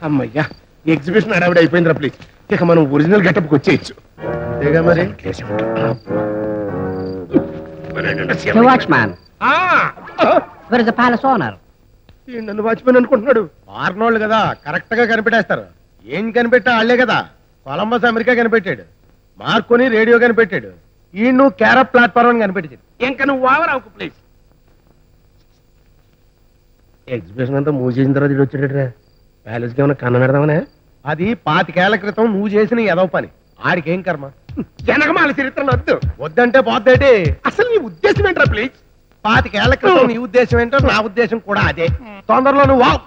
అమ్మయ్యా ఎగ్జిబిషన్ అడవిడ అయిపోయిందిరా ప్లీజ్ ఇక మనం ఒరిజినల్ గెటప్కి వచ్చేయచ్చు అంతేగా మరి The watchman. Where is the palace owner? ఈ నన్ను వాచ్మెన్ అనుకుంటున్నాడు ఆర్నోళ్ళు కదా కరెక్ట్ గా కనిపెట్టేస్తారు ఏం కనిపెట్టా వాళ్ళే కదా కొలంబస్ అమెరికా కనిపెట్టాడు మార్కొని రేడియో కనిపెట్టాడు ఈ నువ్వు క్యారప్ ప్లాట్ఫామ్ కనిపెట్టాడు ఇంకా నువ్వు ఓవర్ అవుకు ప్లీజ్ ఎగ్జిబిషన్ అంతా మూసేసిన తర్వాత ఇటు వచ్చాడట్రా ప్యాలెస్కి ఏమైనా కన్న పెడదామనే అది పాతికేళ్ల క్రితం నువ్వు చేసిన ఎదవ పని ఆడికేం కర్మ జనగమాల చరిత్రలో వద్దు వద్దంటే పోద్దేటి అసలు నీ ఉద్దేశం ఏంట్రా ప్లీజ్ పాతికేళ్ల క్రితం నీ ఉద్దేశం ఏంటో నా ఉద్దేశం కూడా అదే తొందరలో నువ్వు wow.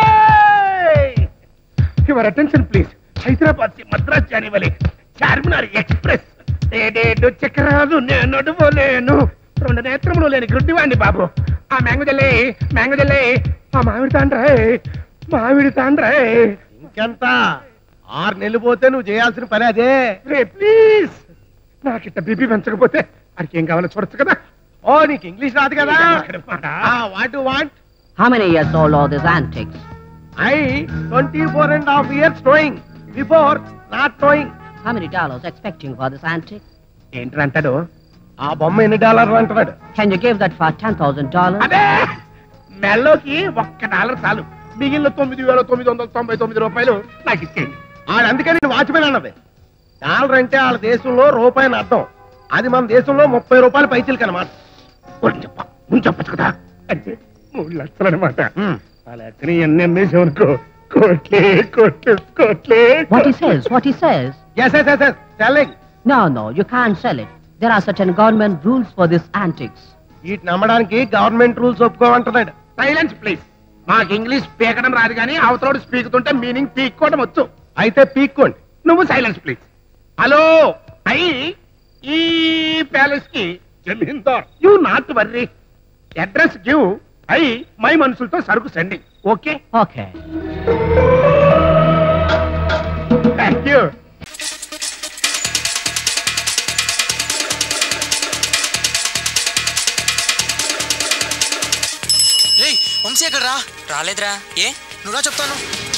Your attention please Hyderabad కి మద్రాస్ జానివలి చార్మినార్ ఎక్స్ప్రెస్ ఏడేడు చక్రాలు నేను నడువలేను రెండు నేత్రములు లేని గుడ్డివాణ్ణి బాబు ఆ మ్యాంగజల్లే మ్యాంగజల్లే ఆ మామిడి తాండ్రే మామిడి తాండ్రే ఇంకెంత ఆరు నెలలు పోతే నువ్వు చేయాల్సిన పని అదే రే ప్లీజ్ నాకిట్ట బీపీ పెంచకపోతే వాడికి ఏం కావాలో చూడొచ్చు కదా ఓ నీకు ఇంగ్లీష్ రాదు కదా what want How many years old are these antiques? I twenty four and half years towing before not towing How many dollars expecting for this antique? ఏంటి అంటాడు ఆ బొమ్మ ఎన్ని డాలర్లు అంటున్నాడు Can you give that for ten thousand dollars? అదే మెల్లోకి ఒక్క dollar చాలు మిగిలిన తొమ్మిది వేల తొమ్మిది వందల తొంభై తొమ్మిది రూపాయలు నాకు ఇచ్చేయండి ఆడు అందుకని వాచ్మెన్ అన్నది డాలర్ అంటే వాళ్ళ దేశంలో రూపాయి అని అర్థం అది మన దేశంలో ముప్పై రూపాయలు పైసలు కనమాట ఒకటి చెప్ప నువ్వు చెప్పచ్చు కదా అంటే మూడు లక్షలు అనమాట ఆ లెక్కని ఎన్ని అమ్మేసామనుకో కోట్లే కోట్లు కోట్లే What he says, what he says. Yes yes yes yes telling No, no, you can't sell it. There are certain government rules for these antiques. వీటిని నమ్మడానికి గవర్నమెంట్ రూల్స్ ఒప్పుకోమంటున్నాడు సైలెన్స్ ప్లీజ్ నాకు ఇంగ్లీష్ పీకడం రాదు కానీ అవతలోడు స్పీకుతుంటే మీనింగ్ పీక్కోవడం వచ్చు అయితే పీక్కోండి నువ్వు సైలెన్స్ ప్లీజ్ హలో ఐ ఈ ప్యాలెస్ కి జమీందార్ you not worry address give I my మనుషులతో సరుకు sending okay Okay. Thank you రేయ్ వంశీ ఎక్కడ రా రాలేదురా ఏ నువ్వురా చెప్తాను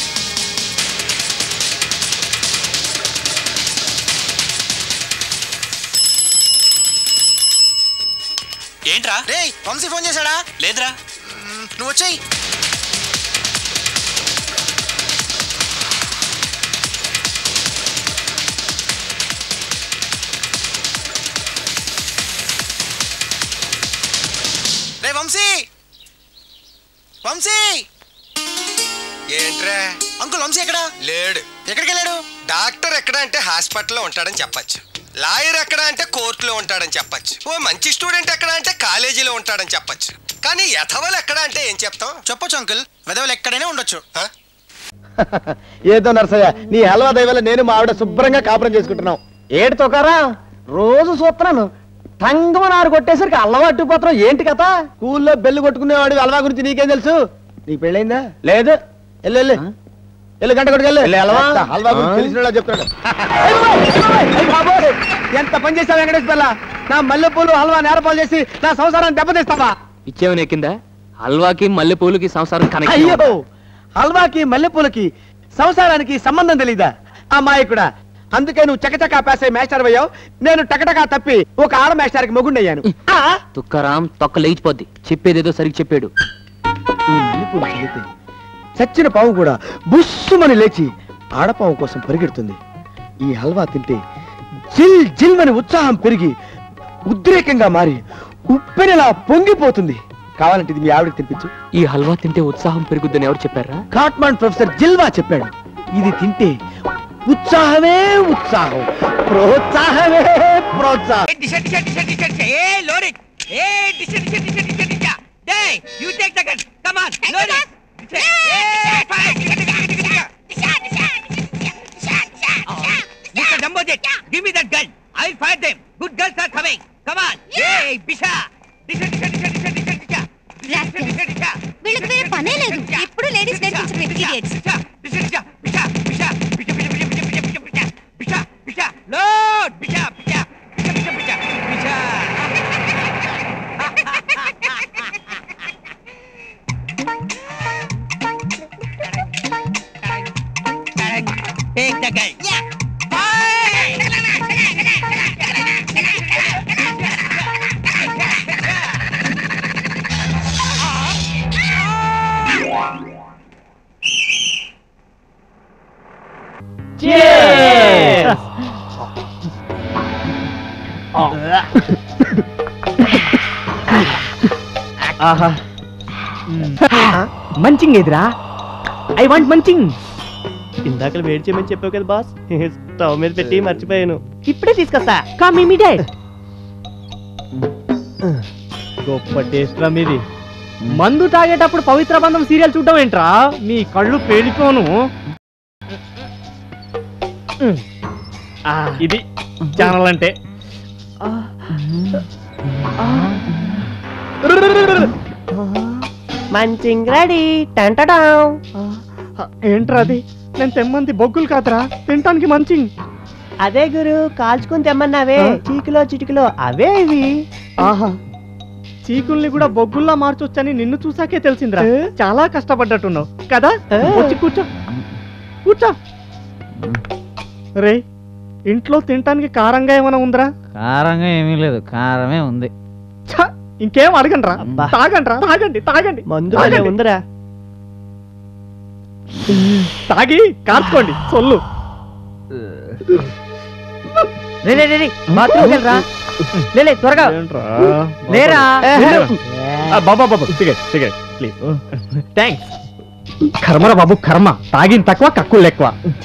ఏంట్రా రే వంశీ ఫోన్ చేశాడా లేదురా మ్, నువ్వు వచ్చాయి రే వంశీ వంశీ ఏంట్రా అంకుల్ వంశీ ఎక్కడా లేడు ఎక్కడికి వెళ్ళాడు డాక్టర్ ఎక్కడ అంటే హాస్పిటల్లో ఉంటాడని చెప్పచ్చు లాయర్ ఎక్కడ అంటే కోర్టులో ఉంటాడని చెప్పచ్చు ఓ మంచి స్టూడెంట్ ఎక్కడ అంటే కాలేజీలో ఉంటాడని చెప్పచ్చు కానీ యథవలు ఎక్కడ అంటే ఏం చెప్తాం చెప్పొచ్చు అంకుల్ వెదవలు ఎక్కడైనా ఉండొచ్చు ఆ? ఏదో నరసయ్య నీ హల్వా దయవల్ల నేను మా ఆవిడ శుభ్రంగా కాపురం చేసుకుంటున్నాం ఏడు తోకారా రోజు చూస్తున్నాను తంగమని ఆరు కొట్టేసరికి అలవాటు పత్రం ఏంటి కథ స్కూల్లో బెల్లు కొట్టుకునేవాడు హల్వా గురించి నీకేం తెలుసు నీకు పెళ్ళైందా లేదు వెళ్ళు వెళ్ళు వెళ్ళు గంట కొట్టుకెళ్ళు హల్వా గురించి తెలిసిన చెప్తాడు ఎంత పని చేశావు వెంకటేష్ పిల్ల నా మల్లెపూలు హల్వా నేరపాలు చేసి నా సంసారాన్ని దెబ్బతీస్తావా ఇచ్చేవని ఎక్కిందా హల్వాకి మల్లెపూలకి సంసారం కనెక్షన్ అయ్యో హల్వాకి మల్లెపూలకి సంసారానికి సంబంధం తెలీదా అమ్మాయికుడా అందుకే నువ్వు చకచకా పాస్ అయ్యి మేస్టర్ అయ్యావు నేను టకటకా తప్పి ఒక ఆడ మేస్టర్కి మొగుండయ్యాను ఆ? తుక్కరాం తొక్క లేచిపోద్ది చెప్పేదేదో సరిగ్గా చెప్పాడు ఈ మల్లెపూలు చిలితే చచ్చిన పాము కూడా బుస్సుమని లేచి ఆడపాము కోసం పరిగెడుతుంది ఈ హల్వా తింటే జిల్ జిల్ అని ఉత్సాహం పెరిగి ఉద్రేకంగా మారి ఉప్పెనలా పొంగిపోతుంది కావాలంటే ఇది మీ ఆవిడకి తినిపించు ఈ హల్వా తింటే ఉత్సాహం పెరుగుద్దని ఎవరు చెప్పారా కాట్మాండ్ ప్రొఫెసర్ జిల్వా చెప్పాడు ఇది తింటే ఉత్సాహమే ఉత్సాహం ప్రోత్సాహమే ప్రోత్సాహం Give me that gun. I'll fire them. Good girls are coming. Come on. Hey, Bisha. Disha, disha, disha, disha, disha, disha. Disha, disha, disha. వీళ్ళకి వేరే పనే లేదు ఎప్పుడు లేడీస్ నేర్పించిన idiots. Bisha, disha, disha, Bisha, Bisha, Bisha, Bisha, Bisha, Bisha, Bisha, Bisha, Bisha, Bisha, Bisha, Lord, Bisha, Bisha, Bisha, Bisha, Bisha, Bisha. Take the gun. ఆహా munching ఎదురా I want munching ఇందాక వేడి చేయమని చెప్పావు కదా బాస్ స్టవ్ మీద పెట్టి మర్చిపోయాను ఇప్పుడే తీసుకొస్తా కమ్ ఇమీడియట్ గొప్ప టేస్ట్ రా మీది మందు తాగేటప్పుడు పవిత్ర బంధం సీరియల్ చూడటం ఏంట్రా మీ కళ్ళు పేలిపోను ఆ, ఇది ఛానల్ అంటే మంచింగ్ రెడీ టంటడా ఏంట్రా అది నేను తెమ్మంది బొగ్గులు కాదురా తినటానికి మంచింగ్ అదే గురు కాల్చుకుని తెమ్మన్నావే చీకులో చిటికలో అవే ఇవి ఆహా చీకుల్ని కూడా బొగ్గుల్లా మార్చొచ్చని నిన్ను చూసాకే తెలిసిందిరా ఏ? చాలా కష్టపడ్డట్టున్నావు కదా ఏ? వచ్చి కూర్చో కూర్చో రే ఇంట్లో తినటానికి కారంగా ఏమైనా ఉందిరా కారంగా ఏమీ లేదు కారమే ఉంది ఛ, ఇంకేం అడగండిరా అబ్బా. తాగండిరా తాగండి తాగండి మందు తాగండి. ఉందిరా తాగి కార్చుకోండి సొల్లు రే రే రే రే బాత్రూమ్కి వెళ్ళరా లే లే త్వరగా లేరా బాబా బాబా సిగరెట్ సిగరెట్ ప్లీజ్ థ్యాంక్స్ కర్మరా బాబు కర్మ తాగిన తక్కువ కక్కులు ఎక్కువ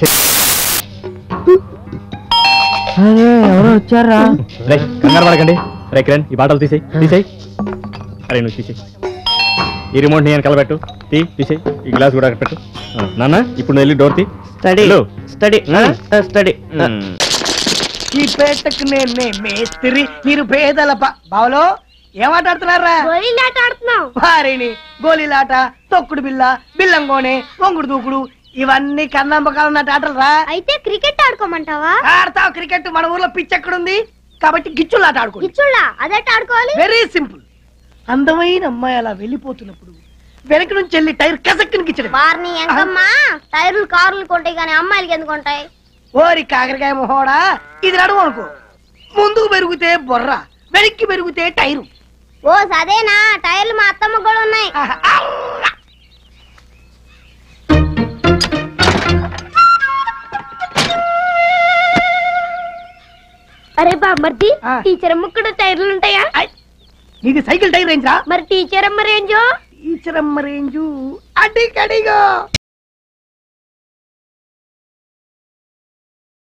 అరే ఎవరో వచ్చారా రే కంగారు పడకండి రే కిరణ్ ఈ బాటలు తీసేయి తీసేయి అరే నువ్వు తీసేయి ఈ రిమోట్ నేను కలబెట్టు తీ తీసేయి ఈ గ్లాస్ కూడా అక్కడ పెట్టు ఆ, నాన్న ఇప్పుడు నువ్వు వెళ్ళి డోర్ తీ స్టడీ వెళ్ళు. స్టడీ మ్మ్. స్టడీ ఈ పేటకు నేనే మేస్త్రి మీరు పేదల ప- బావలో ఏమాట ఆడుతున్నారా గోళీలాట ఆడుతున్నాం వారిని గోళీలాట తొక్కుడు బిల్ల బిల్లంగోనే వంగుడు దూకుడు ఇవన్నీ కన్నంబకాలు ఉన్నట్టు ఆటలు రా అయితే క్రికెట్ ఆడుకోమంటావా ఆడతావు క్రికెట్ మన ఊర్లో పిచ్ ఎక్కడుంది కాబట్టి గిచ్చులాట ఆడుకో గిచ్చుళ్ళ అదెట్ ఆడుకోవాలి వెరీ సింపుల్ అందమైన అమ్మాయి అలా వెళ్ళిపోతున్నప్పుడు వెనక నుంచి వెళ్ళి టైర్ కసక్కుని గిచ్చడం వారిని ఎంకమ్మా టైర్లు కార్లు కొంటాయి కానీ అమ్మాయిలకి ఎందుకు ఉంటాయి ఓరి కాకరకాయ మొహోడా ఇది నడువు అనుకో ముందుకు పెరిగితే బొర్ర వెనక్కి పెరిగితే టైరు ఓ సదేనా టైర్లు మా అత్తమ్మ కూడా ఉన్నాయి ఆహా, ఔ! అరే బామ్మర్ది ఆ. టీచర్ అమ్మ కూడా టైర్లు ఉంటాయా ఐ, నీది సైకిల్ టైర్ రేంజ్ రా మరి టీచర్ అమ్మ రేంజో టీచర్ అమ్మ రేంజు అడిగడిగో